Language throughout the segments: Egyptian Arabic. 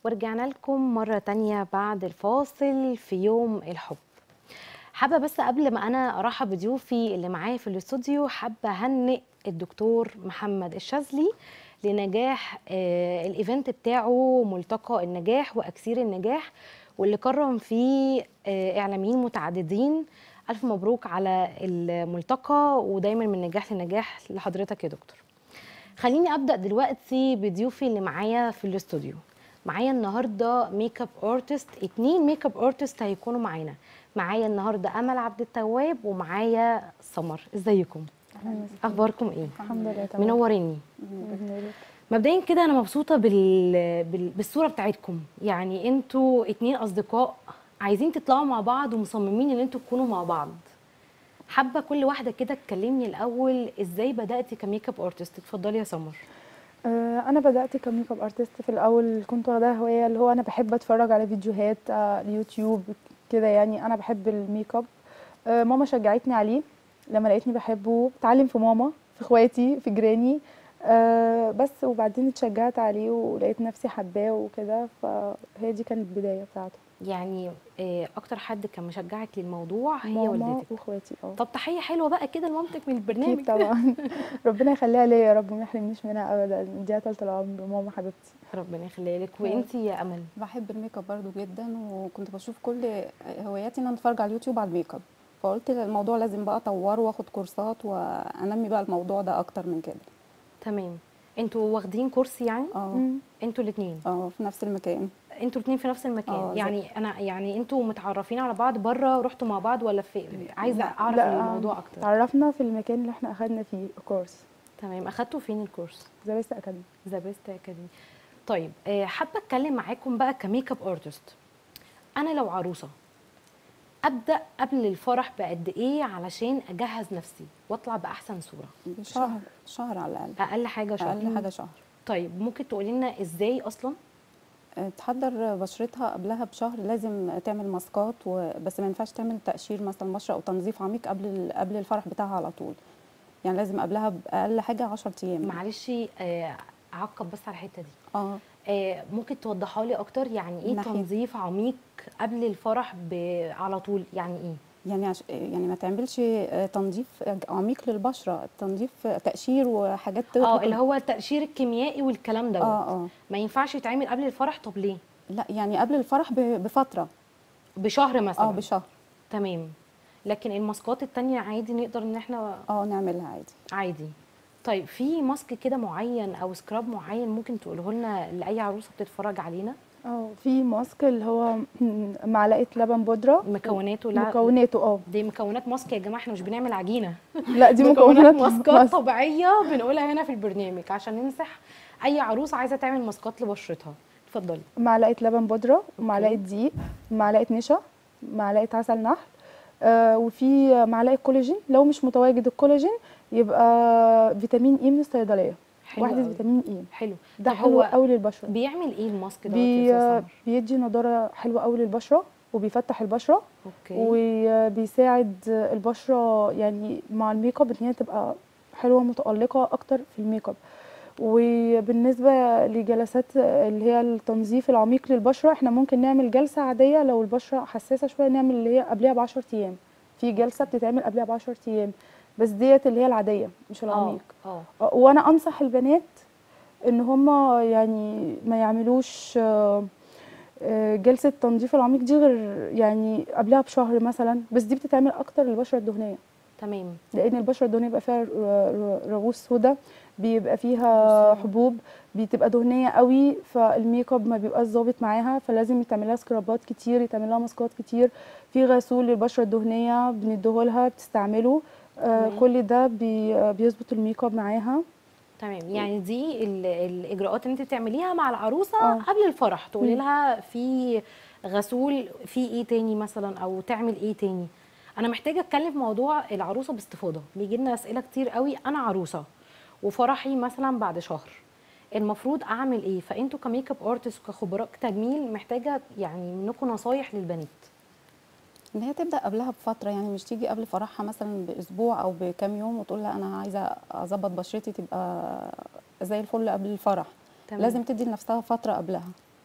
ورجعنا لكم مرة تانية بعد الفاصل في يوم الحب حابة بس قبل ما أنا أرحب بضيوفي اللي معايا في الاستوديو حابة أهنئ الدكتور محمد الشاذلي لنجاح آه الايفنت بتاعه ملتقى النجاح وأكسير النجاح واللي كرم فيه آه إعلاميين متعددين ألف مبروك على الملتقى ودايما من نجاح لنجاح لحضرتك يا دكتور خليني أبدأ دلوقتي بضيوفي اللي معايا في الاستوديو معايا النهارده ميك اب ارتست اتنين ميك اب ارتست هيكونوا معانا معايا النهارده امل عبد التواب ومعايا سمر ازيكم اخباركم ايه الحمد لله تمام منوريني بنورك. مبدئيا كده انا مبسوطه بال... بال... بالصوره بتاعتكم يعني انتوا اتنين اصدقاء عايزين تطلعوا مع بعض ومصممين ان انتوا تكونوا مع بعض حابه كل واحده كده تكلمني الاول ازاي بداتي كميك اب ارتست اتفضلي يا سمر آه، انا بدات كميك اب ارتست في الاول كنت واخداها هوايه اللي هو انا بحب اتفرج على فيديوهات آه، اليوتيوب كده يعني انا بحب الميك اب آه، ماما شجعتني عليه لما لقيتني بحبه اتعلم في ماما في اخواتي في جيراني آه، بس وبعدين اتشجعت عليه ولقيت نفسي حباه وكده فهي دي كانت البدايه بتاعته يعني آه، اكتر حد كان مشجعك للموضوع هي ماما والدتك واخواتي اه طب تحيه حلوه بقى كده لمامتك من البرنامج اكيد طبعا ربنا يخليها ليا يا رب وما يحرمنيش منها ابدا دي طولة العمر ماما حبيبتي ربنا يخليها لك وانتي يا امل بحب الميك اب برضو جدا وكنت بشوف كل هواياتي ان انا اتفرج على اليوتيوب على الميك اب فقلت الموضوع لازم بقى اطوره واخد كورسات وانمي بقى الموضوع ده اكتر من كده تمام انتوا واخدين كورس يعني اه مم. انتوا الاثنين اه في نفس المكان انتوا الاثنين في نفس المكان اه، زي- يعني انا يعني انتوا متعرفين على بعض بره رحتوا مع بعض ولا في عايزه لا، اعرف لا، الموضوع اكتر تعرفنا في المكان اللي احنا اخدنا فيه الكورس تمام اخدتوا فين الكورس ذا بيست اكاديمي ذا بيست اكاديمي طيب آه، حابه اتكلم معاكم بقى كميك اب ارتست انا لو عروسه ابدا قبل الفرح بقد ايه علشان اجهز نفسي واطلع باحسن صوره شهر شهر على الاقل اقل حاجه شهر اقل حاجه شهر طيب ممكن تقولي لنا ازاي اصلا اه، تحضر بشرتها قبلها بشهر لازم تعمل ماسكات و... بس ما ينفعش تعمل تقشير مثلا بشره او تنظيف عميق قبل ال- قبل الفرح بتاعها على طول يعني لازم قبلها باقل حاجه 10 ايام معلش آه، اعقب بس على الحته دي اه آه، ممكن توضحها لي اكتر يعني ايه ناحية- تنظيف عميق قبل الفرح ب- على طول يعني ايه يعني عش... يعني ما تعملش آه، تنظيف عميق للبشره تنظيف آه، تقشير وحاجات اه تغلق اللي هو التقشير الكيميائي والكلام دوت اه اه ما ينفعش يتعمل قبل الفرح طب ليه لا يعني قبل الفرح ب... بفتره بشهر مثلا اه بشهر تمام لكن الماسكات التانية عادي نقدر ان احنا اه نعملها عادي عادي طيب في ماسك كده معين او سكراب معين ممكن تقوله لنا لاي عروسه بتتفرج علينا اه في ماسك اللي هو معلقه لبن بودره مكوناته لا مكوناته اه دي مكونات ماسك يا جماعه احنا مش بنعمل عجينه لا دي مكونات مكونات ماسكات ماسك. طبيعيه بنقولها هنا في البرنامج عشان ننصح اي عروسه عايزه تعمل ماسكات لبشرتها اتفضلي معلقه لبن بودره ومعلقه دقيق معلقه نشا معلقه عسل نحل آه وفي معلقه كولاجين لو مش متواجد الكولاجين يبقى فيتامين اي من الصيدليه حلو وحده قوي. فيتامين اي حلو ده طب حلو هو قوي للبشره بيعمل ايه الماسك دوت بي يا أستاذ سمر؟ بيدي نضاره حلوه قوي للبشره وبيفتح البشره اوكي وبيساعد البشره يعني مع الميك اب ان هي تبقى حلوه متالقه اكتر في الميك اب وبالنسبه لجلسات اللي هي التنظيف العميق للبشره احنا ممكن نعمل جلسه عاديه لو البشره حساسه شويه نعمل اللي هي قبلها ب 10 ايام في جلسه بتتعمل قبلها ب 10 ايام بس ديت اللي هي العاديه مش اه العميق اه آه، وانا انصح البنات ان هم يعني ما يعملوش آه، آه، جلسه تنظيف العميق دي غير يعني قبلها بشهر مثلا بس دي بتتعمل اكتر للبشره الدهنيه تمام لان البشره الدهنيه بيبقى فيها ر- ر- رؤوس سودا بيبقى فيها رؤوس سودا. حبوب بتبقى دهنيه قوي فالميك اب ما بيبقاش ظابط معاها فلازم يتعمل لها سكرابات كتير يتعمل لها ماسكات كتير في غسول للبشره الدهنيه بنديهولها بتستعمله آه تمام. كل ده بي آه، بيظبط الميك اب معاها تمام يعني دي ال- الاجراءات اللي انت بتعمليها مع العروسه اه. قبل الفرح تقولي مم. لها في غسول في ايه تاني مثلا او تعمل ايه تاني انا محتاجه اتكلم في موضوع العروسه باستفاضه بيجي لنا اسئله كتير قوي انا عروسه وفرحي مثلا بعد شهر المفروض اعمل ايه فانتوا كميك اب ارتست وكخبراء تجميل محتاجه يعني منكم نصايح للبنات ان هي تبدا قبلها بفتره يعني مش تيجي قبل فرحها مثلا باسبوع او بكام يوم وتقول لا انا عايزه اظبط بشرتي تبقى زي الفل قبل الفرح تمام. لازم تدي لنفسها فتره قبلها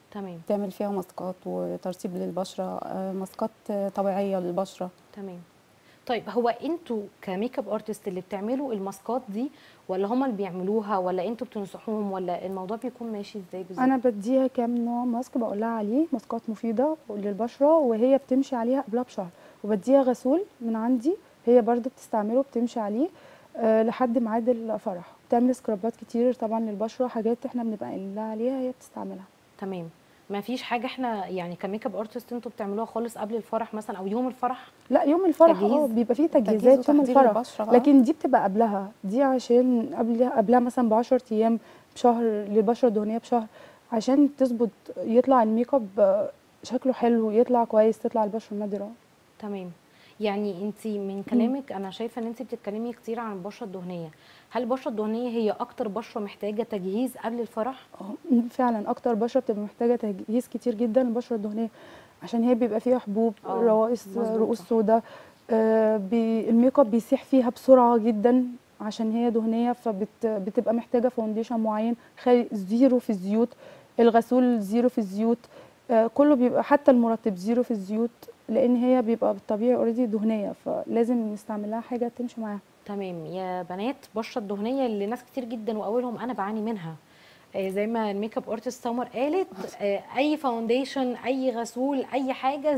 تمام تعمل فيها ماسكات وترطيب للبشره آه، ماسكات آه، طبيعيه للبشره تمام طيب هو انتوا كميك اب ارتست اللي بتعملوا الماسكات دي ولا هما اللي بيعملوها ولا انتوا بتنصحوهم ولا الموضوع بيكون ماشي ازاي بالظبط انا بديها كام نوع ماسك بقول لها عليه ماسكات مفيده للبشره وهي بتمشي عليها قبلها بشهر وبديها غسول من عندي هي برضو بتستعمله بتمشي عليه أه لحد ميعاد الفرح بتعمل سكرابات كتير طبعا للبشره حاجات احنا بنبقى قايلين لها عليها هي بتستعملها تمام ما فيش حاجه احنا يعني كميك اب ارتست انتوا بتعملوها خالص قبل الفرح مثلا او يوم الفرح لا يوم الفرح تجهيز؟ اه بيبقى فيه تجهيز تجهيزات يوم وتحضير الفرح البشرة بقى. لكن دي بتبقى قبلها دي عشان قبلها قبلها مثلا ب 10 ايام بشهر للبشره الدهنيه بشهر عشان تظبط يطلع الميك اب آه، شكله حلو يطلع كويس تطلع البشره نادره تمام يعني انت من كلامك انا شايفه ان انت بتتكلمي كتير عن البشره الدهنيه هل البشره الدهنيه هي اكتر بشره محتاجه تجهيز قبل الفرح اه فعلا اكتر بشره بتبقى محتاجه تجهيز كتير جدا البشره الدهنيه عشان هي بيبقى فيها حبوب اه، روائس مظبوط، رؤوس صح. سوداء آه بي الميك اب بيسيح فيها بسرعه جدا عشان هي دهنيه فبتبقى محتاجه فاونديشن معين خالي زيرو في الزيوت الغسول زيرو في الزيوت آه كله بيبقى حتى المرطب زيرو في الزيوت لان هي بيبقى بالطبيعي اوريدي دهنيه فلازم نستعمل لها حاجه تمشي معاها تمام يا بنات بشره الدهنيه اللي ناس كتير جدا واولهم انا بعاني منها آه، زي ما الميك اب ارتست سمر قالت آه، اي فاونديشن اي غسول اي حاجه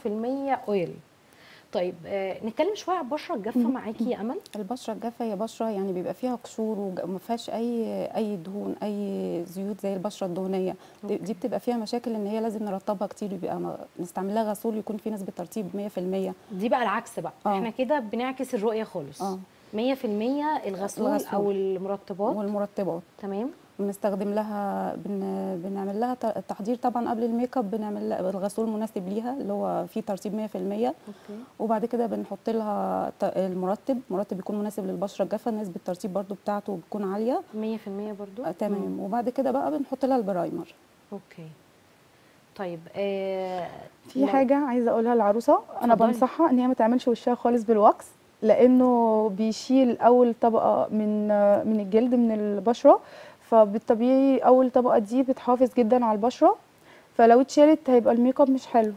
0% اويل طيب آه، نتكلم شويه عن البشره الجافه معاكي يا امل البشره الجافه هي بشره يعني بيبقى فيها قشور وما فيهاش اي اي دهون اي زيوت زي البشره الدهنيه دي, دي بتبقى فيها مشاكل ان هي لازم نرطبها كتير يبقى م- نستعمل لها غسول يكون فيه نسبه ترطيب 100% دي بقى العكس بقى اه. احنا كده بنعكس الرؤيه خالص اه 100% الغسول الغسول. او المرطبات والمرطبات تمام بنستخدم لها بن بنعمل لها ت- التحضير طبعا قبل الميك اب بنعمل لها الغسول مناسب ليها اللي هو فيه ترطيب 100% اوكي وبعد كده بنحط لها ت- المرطب مرطب يكون مناسب للبشره الجافه نسبه الترطيب برضو بتاعته بتكون عاليه 100% برضو آه تمام وبعد كده بقى بنحط لها البرايمر اوكي طيب آه في لو- حاجة عايزة أقولها للعروسة أنا اتفضلي. بنصحها إن هي ما تعملش وشها خالص بالواكس لأنه بيشيل أول طبقة من من الجلد من البشرة فبالطبيعي أول طبقة دي بتحافظ جدا على البشرة فلو اتشالت هيبقى الميك اب مش حلو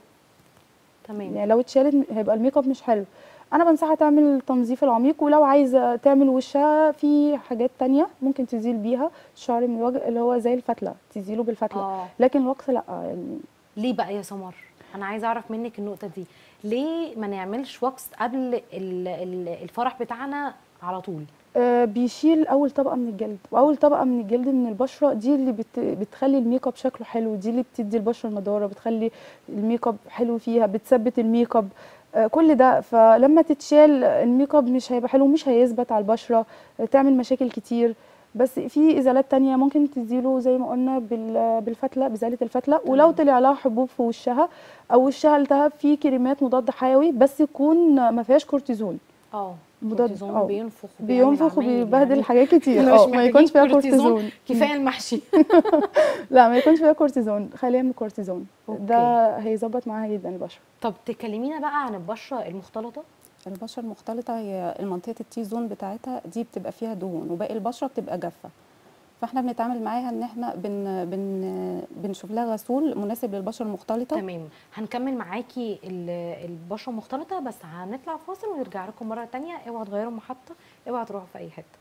تمام يعني لو اتشالت هيبقى الميك اب مش حلو أنا بنصحها تعمل التنظيف العميق ولو عايزة تعمل وشها في حاجات تانية ممكن تزيل بيها الشعر من الوجه اللي هو زي الفتلة تزيله بالفتلة اه لكن الواكس لأ يعني ليه بقى يا سمر انا عايزه اعرف منك النقطه دي ليه ما نعملش واكس قبل ال- ال- الفرح بتاعنا على طول آه، بيشيل اول طبقه من الجلد واول طبقه من الجلد من البشره دي اللي بت... بتخلي الميك اب شكله حلو دي اللي بتدي البشره نضاره بتخلي الميك اب حلو فيها بتثبت الميك اب آه، كل ده فلما تتشال الميك اب مش هيبقى حلو مش هيثبت على البشره آه، تعمل مشاكل كتير بس في ازالات تانية ممكن تزيله زي ما قلنا بال- بالفتله بازاله الفتله ولو طلع لها حبوب في وشها او وشها التهب في كريمات مضاد حيوي بس يكون ما فيهاش كورتيزون اه مضاد- كورتيزون اه. بينفخ وبيعمل بينفخ عمايل وبيبهدل يعني. حاجات كتير احنا مش اه ما يكونش فيها محتاجين كورتيزون كفايه المحشي لا ما يكونش فيها كورتيزون خليها من الكورتيزون أوكي. ده هيظبط معاها جدا البشره طب تكلمينا بقى عن البشره المختلطه البشره المختلطه هي المنطقه التي زون بتاعتها دي بتبقى فيها دهون وباقي البشره بتبقى جافه فاحنا بنتعامل معاها ان احنا بن بن بنشوف لها غسول مناسب للبشره المختلطه تمام هنكمل معاكي ال- البشره المختلطه بس هنطلع فاصل ونرجع لكم مره تانية اوعوا تغيروا محطه اوعوا تروحوا في اي حته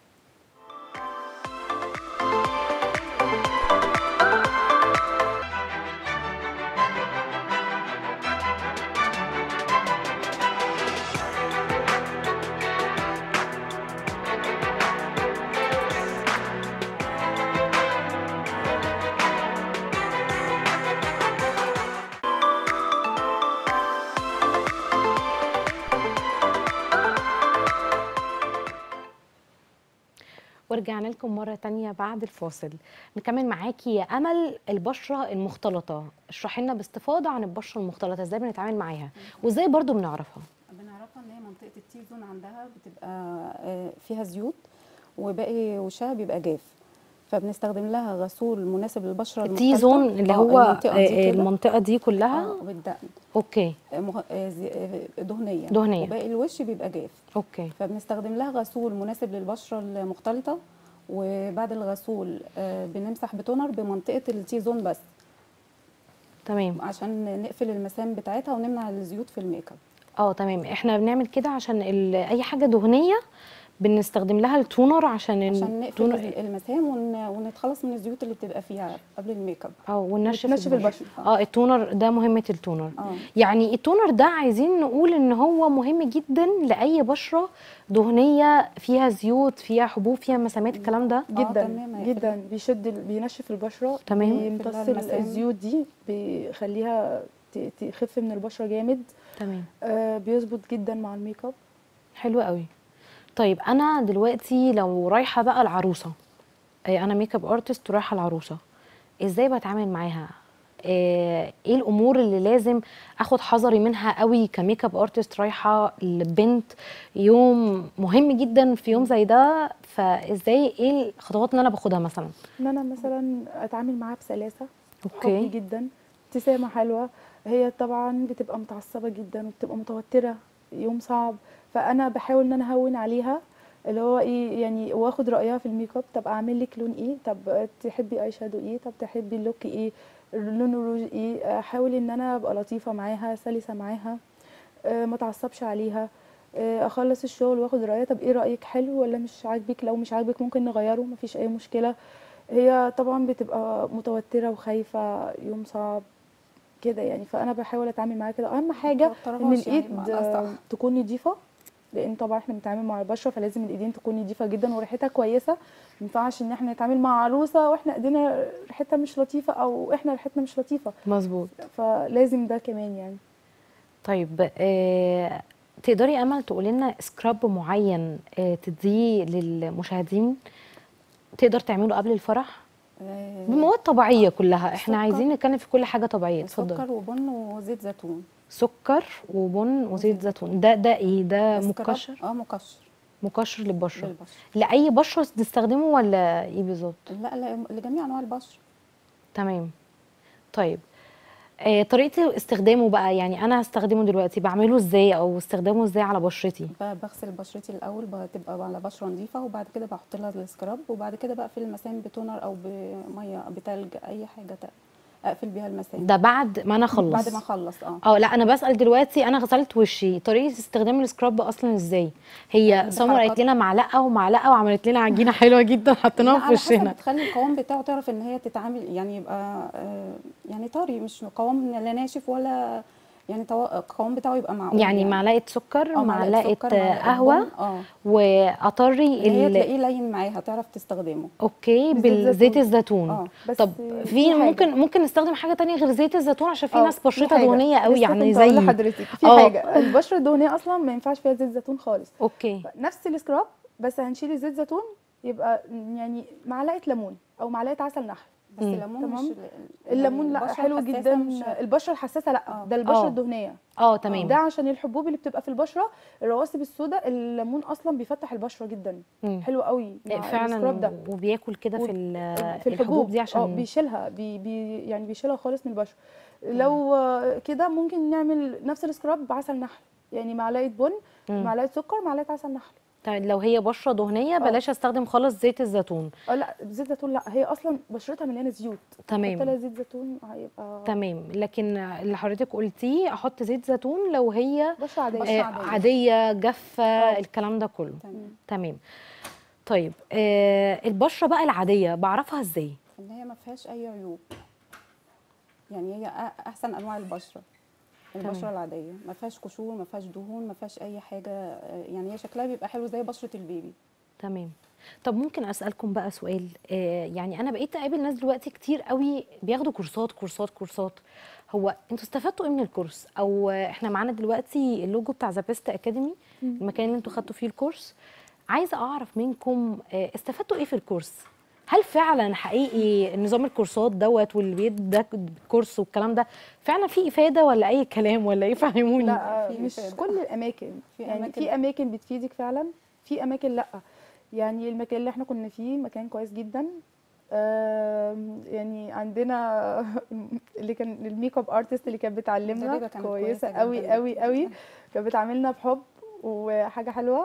ورجعنا لكم مرة تانية بعد الفاصل نكمل معاكي يا أمل البشرة المختلطة اشرحي لنا باستفاضة عن البشرة المختلطة ازاي بنتعامل معاها وازاي برضو بنعرفها بنعرفها ان هي منطقه التي زون عندها بتبقى آه، فيها زيوت وباقي وشها بيبقى جاف فبنستخدم لها غسول مناسب للبشره التي المختلطة. زون اللي آه، هو المنطقه دي آه، كده. المنطقة دي كلها اه والدقن اوكي آه، مغ- آه، زي- آه، دهنيه دهنية. وباقي الوش بيبقى جاف اوكي فبنستخدم لها غسول مناسب للبشره المختلطه وبعد الغسول آه، بنمسح بتونر بمنطقه التي زون بس تمام عشان نقفل المسام بتاعتها ونمنع الزيوت في الميك اب اه تمام احنا بنعمل كده عشان ال- اي حاجه دهنيه بنستخدم لها التونر عشان عشان نقفل التونر المسام ون... ونتخلص من الزيوت اللي بتبقى فيها قبل الميك اب اه وننشف وتنشف البشره البشره اه التونر ده مهمه التونر اه يعني التونر ده عايزين نقول ان هو مهم جدا لاي بشره دهنيه فيها زيوت فيها حبوب فيها مسامات الكلام ده جدا تمام، هيقفل. جدا بيشد ال- بينشف البشره تمام. بيمتص يقفل لها المسام. الزيوت دي بيخليها ت- تخف من البشره جامد تمام آه بيظبط جدا مع الميك اب حلو قوي طيب انا دلوقتي لو رايحه بقى العروسه آه، انا ميك اب ارتست ورايحه العروسه ازاي بتعامل معاها آه، ايه الامور اللي لازم اخد حذري منها قوي كميك اب ارتست رايحه لبنت يوم مهم جدا في يوم زي ده فازاي ايه الخطوات اللي انا باخدها مثلا ان انا مثلا اتعامل معاها بسلاسه أوكي. حبي جدا ابتسامه حلوه هي طبعا بتبقى متعصبه جدا وبتبقى متوتره يوم صعب فانا بحاول ان انا اهون عليها اللي هو ايه يعني واخد رايها في الميك اب طب اعمل لك لون ايه طب تحبي اي شادو ايه طب تحبي اللوك ايه لون الروج ايه احاول ان انا ابقى لطيفه معاها سلسه معاها آه، ما اتعصبش عليها آه، اخلص الشغل واخد رايها طب ايه رايك حلو ولا مش عاجبك لو مش عاجبك ممكن نغيره مفيش اي مشكله هي طبعا بتبقى متوتره وخايفه يوم صعب كده يعني فانا بحاول اتعامل معاها كده اهم حاجه ان توترهاش يعني الايد بمعنى آه، أصح. تكون نضيفه لان طبعا احنا بنتعامل مع البشره فلازم الايدين تكون نضيفه جدا وريحتها كويسه ما ينفعش ان احنا نتعامل مع عروسه واحنا ايدينا ريحتها مش لطيفه او احنا ريحتنا مش لطيفه مظبوط فلازم ده كمان يعني طيب آه، تقدري امل تقولي لنا سكراب معين آه، تديه للمشاهدين تقدر تعمله قبل الفرح آه، بمواد طبيعيه كلها احنا سكر. عايزين نتكلم في كل حاجه طبيعيه اتفضل سكر وبن وزيت زيتون سكر وبن وزيت زيتون ده ده ايه ده سكراب- مقشر اه مقشر مقشر للبشره للبشره لاي بشره تستخدمه ولا ايه بالظبط لا لا لجميع انواع البشره تمام طيب آه طريقه استخدامه بقى يعني انا هستخدمه دلوقتي بعمله ازاي او استخدامه ازاي على بشرتي ب- بغسل بشرتي الاول بتبقى على بشره نظيفه وبعد كده بحط لها السكراب وبعد كده بقفل المسام بتونر او بميه بتلج اي حاجه ت- اقفل بيها المسام ده بعد ما انا اخلص بعد ما اخلص اه اه لا انا بسال دلوقتي انا غسلت وشي طريقه استخدام السكراب اصلا ازاي هي سمر قالت بحركات. لنا معلقه ومعلقه وعملت لنا عجينه حلوه جدا لا، حطيناها في على حسب وشنا بتخلي القوام بتاعه تعرف ان هي تتعامل يعني يبقى آه، يعني طري مش قوام لا ناشف ولا يعني تو- القوام بتاعه يبقى معقول يعني معلقه سكر آه، معلقه سكر، معلقة قهوه بن، اه واطري اللي هي ال... تلاقيه لين معاها تعرف تستخدمه اوكي بزيت بالزيت زيتون. الزيتون اه بس طب في في حاجة. ممكن ممكن نستخدم حاجه تانية غير زيت الزيتون عشان في آه، ناس بشرتها حاجة. دهنيه قوي لسه يعني كنت هقول زي لحضرتك في آه. حاجه البشره الدهنيه اصلا ما ينفعش فيها زيت زيتون خالص اوكي نفس السكراب بس هنشيل الزيت زيتون يبقى يعني معلقه ليمون او معلقه عسل نحل بس مم. الليمون تمام. مش الليمون لا البشرة حلو الحساسة جدا مش- البشره الحساسه لا آه. ده البشره آه. الدهنيه اه تمام ده عشان الحبوب اللي بتبقى في البشره الرواسب السوداء الليمون اصلا بيفتح البشره جدا مم. حلو قوي مع السكراب فعلا ده وبياكل كده في وب- ال- في الحبوب دي اه عشان بيشيلها بي بي يعني بيشيلها خالص من البشره لو آه، كده ممكن نعمل نفس السكراب بعسل نحل يعني معلقه بن مم. معلقه سكر معلقه عسل نحل طيب لو هي بشره دهنيه بلاش استخدم خالص زيت الزيتون اه لا زيت زيتون لا هي اصلا بشرتها مليانه زيوت تمام. حط لها زيت زيتون هيبقى تمام لكن اللي حضرتك قلتيه احط زيت زيتون لو هي بشره عاديه بشرة آه، عادية. عاديه جافه آه. الكلام ده كله تمام تمام طيب آه البشره بقى العاديه بعرفها ازاي ان هي ما فيهاش اي عيوب يعني هي أ- احسن انواع البشره البشره العاديه ما فيهاش قشور ما فيهاش دهون ما فيهاش اي حاجه آه، يعني هي شكلها بيبقى حلو زي بشره البيبي تمام طب ممكن اسالكم بقى سؤال آه يعني انا بقيت اقابل ناس دلوقتي كتير قوي بياخدوا كورسات كورسات كورسات هو انتوا استفدتوا ايه من الكورس او آه، احنا معانا دلوقتي اللوجو بتاع ذا بيست اكاديمي المكان اللي انتوا خدتوا فيه الكورس عايزه اعرف منكم آه، استفدتوا ايه في الكورس هل فعلا حقيقي نظام الكورسات دوت واللي بيدك كورس والكلام ده فعلا في افاده ولا اي كلام ولا ايه فهموني لا في مش إفادة. كل الاماكن في يعني أماكن- في اماكن بتفيدك فعلا في اماكن لا يعني المكان اللي احنا كنا فيه مكان كويس جدا آم، يعني عندنا اللي كان الميك اب ارتست اللي كانت بتعلمنا المدربة كانت كويسه كويسة قوي جداً. قوي قوي كانت بتعاملنا بحب وحاجه حلوه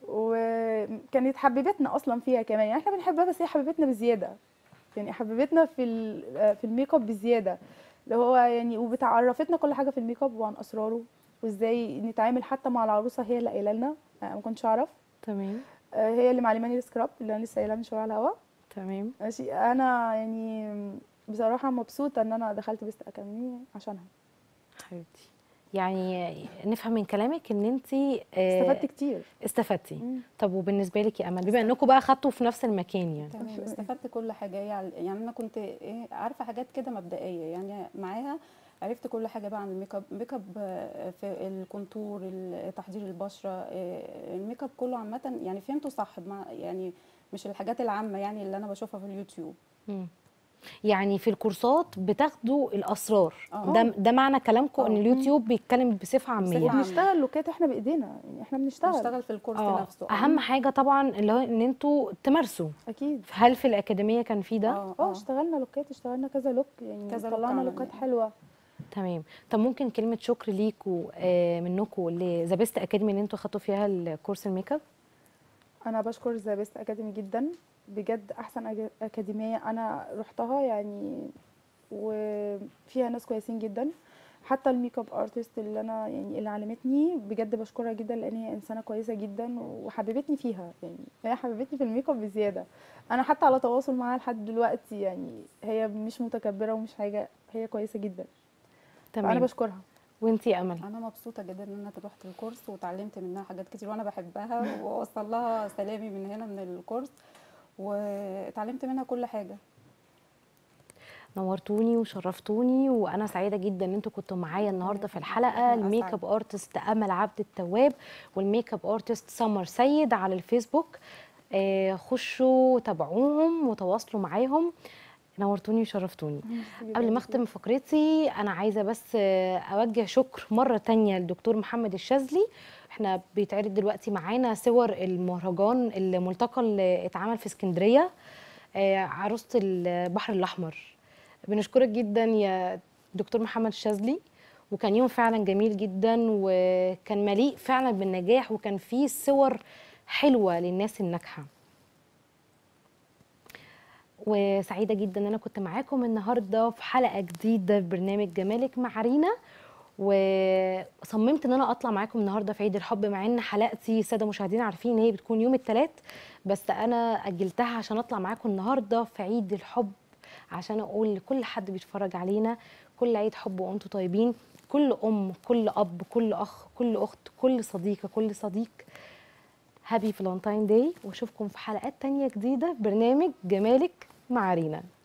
وكانت حببتنا اصلا فيها كمان يعني احنا بنحبها بس هي حببتنا بزياده يعني حببتنا في ال- في الميك اب بزياده اللي هو يعني وبتعرفتنا كل حاجه في الميك اب وعن اسراره وازاي نتعامل حتى مع العروسه هي اللي قايله لنا انا ما كنتش اعرف تمام آه، هي اللي معلماني السكراب اللي انا لسه قايلها من شويه على الهوا تمام ماشي انا يعني بصراحه مبسوطه ان انا دخلت بيست اكاديمي عشانها حبيبتي يعني نفهم من كلامك ان انت استفدت كتير استفدتي مم. طب وبالنسبه لك يا امل بما انكم بقى خدتوا في نفس المكان يعني تمام استفدت كل حاجه يعني يعني انا كنت ايه عارفه حاجات كده مبدئيه يعني معاها عرفت كل حاجه بقى عن الميك اب ميك اب آه، في الكونتور ال- تحضير البشره آه، الميك اب كله عامه يعني فهمته صح بمع- يعني مش الحاجات العامه يعني اللي انا بشوفها في اليوتيوب مم. يعني في الكورسات بتاخدوا الاسرار آه. ده ده معنى كلامكم ان آه. اليوتيوب بيتكلم بصفه بصفة عاميه عامة. بنشتغل لوكات احنا بايدينا يعني احنا بنشتغل بشتغل في الكورس اه نفسه اهم حاجه طبعا اللي هو ان انتوا تمارسوا اكيد هل في الاكاديميه كان في ده اه اه اه اشتغلنا لوكات اشتغلنا كذا لوك يعني كذا لوك طلعنا عملنا. لوكات حلوه تمام طب ممكن كلمه شكر ليكوا آه منكم لذا بيست اكاديمي اللي انتوا خدتوا فيها الكورس الميك اب انا بشكر ذا بيست اكاديمي جدا بجد احسن أج- اكاديميه انا رحتها يعني وفيها ناس كويسين جدا حتى الميك اب ارتست اللي انا يعني اللي علمتني بجد بشكرها جدا لان هي انسانه كويسه جدا وحببتني فيها يعني هي حببتني في الميك اب بزياده انا حتى على تواصل معاها لحد دلوقتي يعني هي مش متكبره ومش حاجه هي كويسه جدا فانا تمام بشكرها وانتي يا امل انا مبسوطه جدا ان انا رحت الكورس وتعلمت منها حاجات كتير وانا بحبها واوصل لها سلامي من هنا من الكورس واتعلمت منها كل حاجه نورتوني وشرفتوني وانا سعيده جدا ان انتوا كنتوا معايا النهارده في الحلقه أنا الميك أسعد. اب ارتست امل عبد التواب والميك اب ارتست سمر سيد على الفيسبوك آه خشوا تابعوهم وتواصلوا معاهم نورتوني وشرفتوني قبل ما اختم فقرتي انا عايزه بس آه، اوجه شكر مره تانية للدكتور محمد الشاذلي احنا بيتعرض دلوقتي معانا صور المهرجان الملتقى اللي اتعمل في اسكندريه آه، عروسه البحر الاحمر بنشكرك جدا يا دكتور محمد الشاذلي وكان يوم فعلا جميل جدا وكان مليء فعلا بالنجاح وكان فيه صور حلوه للناس الناجحه وسعيده جدا ان انا كنت معاكم النهارده في حلقه جديده في برنامج جمالك مع رينا وصممت ان انا اطلع معاكم النهارده في عيد الحب مع ان حلقتي الساده مشاهدين عارفين ان هي بتكون يوم الثلاث بس انا اجلتها عشان اطلع معاكم النهارده في عيد الحب عشان اقول لكل حد بيتفرج علينا كل عيد حب وانتم طيبين كل ام كل اب كل اخ كل اخت كل صديقه كل صديق هابي فالنتاين داي واشوفكم في حلقات تانية جديده في برنامج جمالك مع رينا